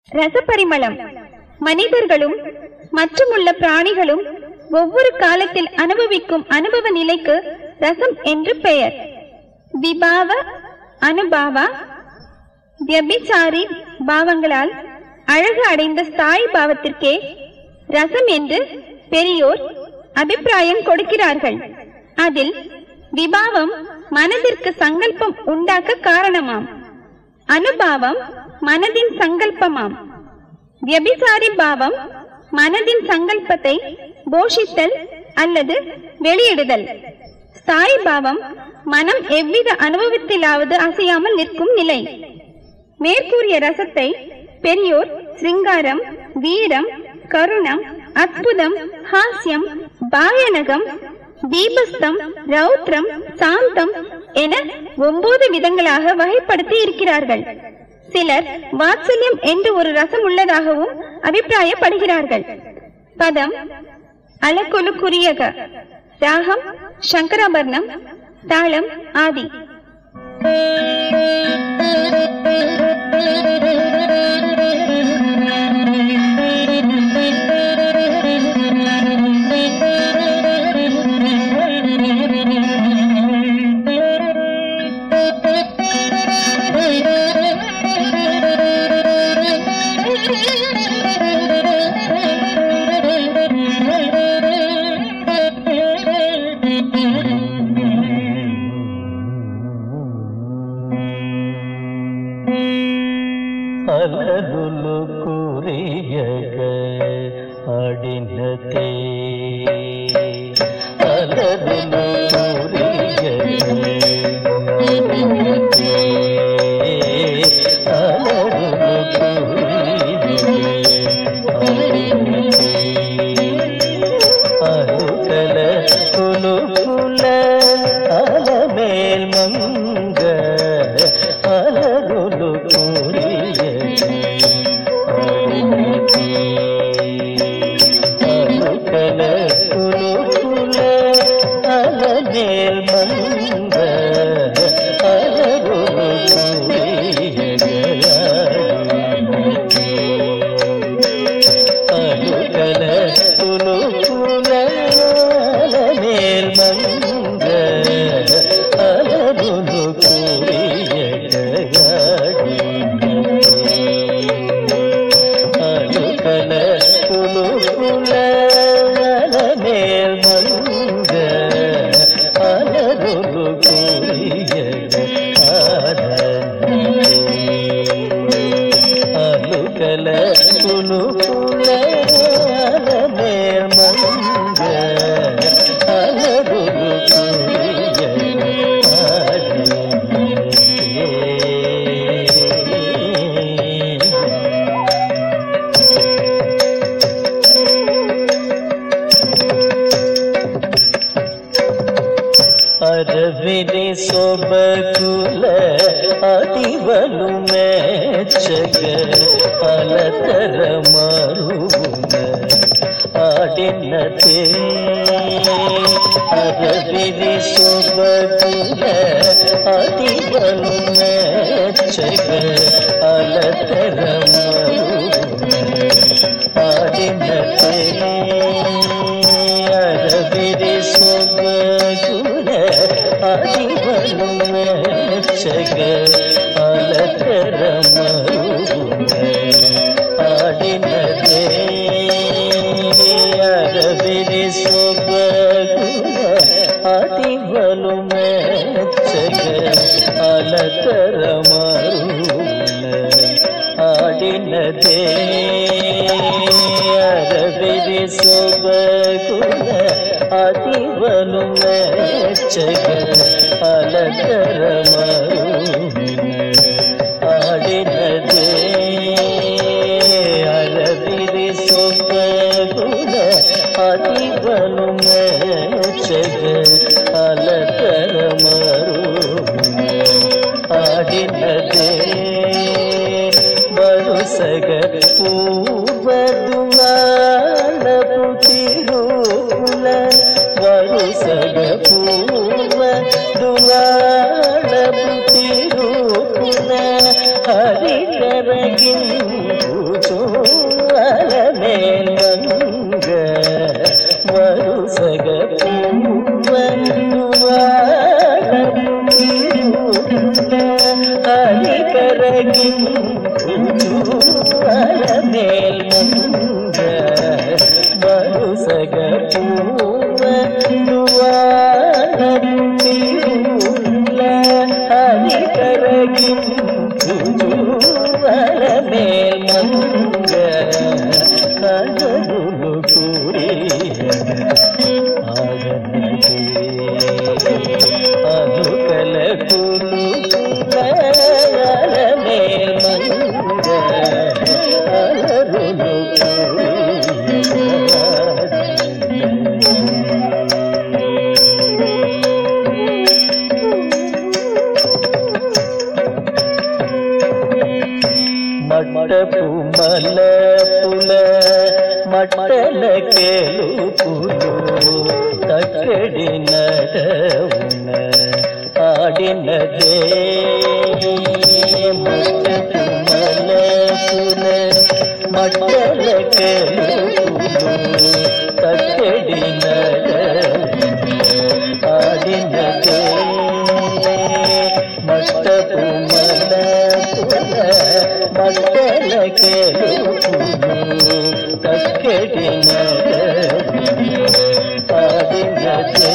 ரசபரிமளம் மனிதர்களும் மற்றுமுள்ள பிராணிகளும் ஒவ்வொரு காலத்தில் அனுபவிக்கும் அனுபவ நிலைக்கு ரசம் என்று பெயர் விபாவ அனுபாவா வியபிசாரி பாவங்களால் அழகு அடைந்த ஸ்தாயி பாவத்திற்கே ரசம் என்று பெரியோர் அபிப்பிராயம் கொடுக்கிறார்கள் அதில் விபாவம் மனதிற்கு சங்கல்பம் உண்டாக்க காரணமாம் அனுபாவம் மனதின் சங்கல்பமாம் வியபிசாரி பாவம் மனதின் சங்கல்பத்தை போஷித்தல் அல்லது வெளியிடுதல் ஸ்தாயி பாவம் மனம் எவ்வித அனுபவத்திலாவது அசையாமல் நிற்கும் நிலை மேற்கூறிய ரசத்தை பெரியோர் சிருங்காரம் வீரம் கருணம் அற்புதம் ஹாஸ்யம் பாயனகம் தீபஸ்தம் ரௌத்ரம் சாந்தம் என ஒன்பது விதங்களாக வகைப்படுத்தி இருக்கிறார்கள் சிலர் வாத்சல்யம் என்று ஒரு ரசம் உள்ளதாகவும் அபிப்பிராயப்படுகிறார்கள் பதம் அலக்குலுக்குரியக ராகம் சங்கராபரணம் தாளம் ஆதி అలరులు కురియగ ఆడినతే అలరులు కురియగ ఆడినతే అలరులు కురియగ ఆడినతే அருகல குலுகுல அலமேல் மங்க அலருளு கூறிய அருகல குலுகுல அலமேல் மங்க அலருளு கூறிய அலுகல துலுகுல மேல் மங்க அலருலு கூறிய அலுகல துலுகுல மேல் மங்க அலருலு கூறிய அலுகல துலுகுல மேல் மங்க அலருலு கூறிய ಅರವಿನಿ ಸೊಬಗುಲ ಅದಿವಲು ಮೆಚ್ಚಗ ಅಲತರ ಮರುವುನ ಆಡಿನತೆ ಅರವಿನಿ ಸೊಬಗುಲ ಅದಿವಲು ಮೆಚ್ಚಗ ಅಲತರ ಮರುವುನ ಆಡಿನತೆ ಅರವಿರಿ ಸೊಬಗುನ ಅದಿವನು ಮೆಚ್ಚಗ ಅಲತರ ಮರುಗುನ ಆಡಿನದೆ ಅರವಿರಿ ಸೊಬಗುನ ಅದಿವನು ಮೆಚ್ಚಗ ಅಲತರ ಮರುಗುನ ಆಡಿನದೆ ಅರವಿರಿ ಸೊಬಗುನ ಅದಿವನು ಮೆಚ್ಚಗ ಅಲತರ ಮರುಗುನ ಆಡಿನದೆ ಅರವಿರಿ ಸೊಬಗುನ ಅದಿವನು ಮೆಚ್ಚಗ ಅಲತರ ಮರುಗುನ ಆಡಿನದೆ ಬರುಸಗ ಪೂರ್ವದುವಾಲಪು ತಿರುಕುಲ ವರುಸಗ ಪೂರ್ವ ದುವಾಲಪು ತಿರುಕುಲ ಹರಿಕರಗಿಂದು மேல் முங்க வருசக பூவ ஹரிகரகின் மேல் மங்க கதருளு கூறிய அதுகல குரு மேல் மங்க அலருளு மட்ட புமல புல மட்டல கேளு புலு தக்கடி நடவுன ஆடினதே மட்ட புமல புல மட்டல கேளு புலு தக்கடி நடவுன ஆடினதே மட்ட புமல புல மட்டல கேளு புலு தக்கடி ஆடினதே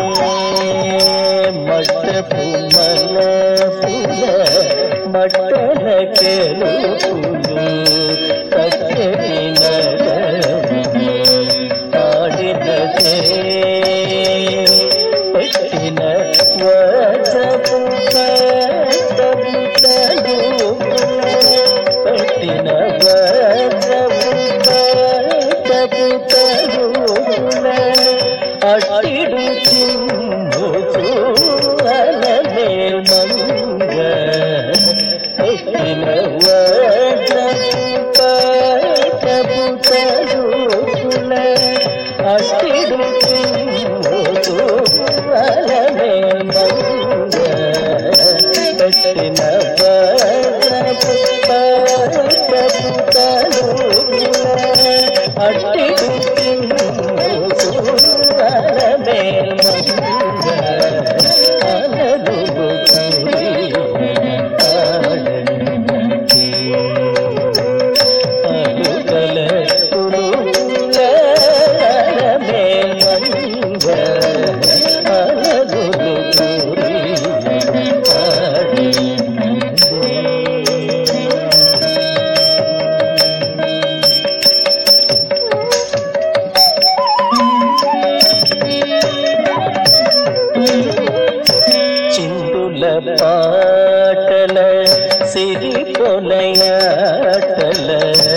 மட்ட புமல புல மட்டல கேளு புலு தக்கடி ஆடினதே పెట్టిన వజపుతలు పెట్టిన వజపుతలు అట్టిడు చిన్ను చూల మేల్ మంగ పెట్టిన వజపుతలు అట్టిడు చిన్ను చూల మేల్ మంగ పెట్టిన వజపుతలు అట్టిడు చిన్ను చూల మేల్ మంగ అలరులు అలుగల కులుగల మేల్ మంగ అలరులు చిందుల పాటల సిరి పొలయాటల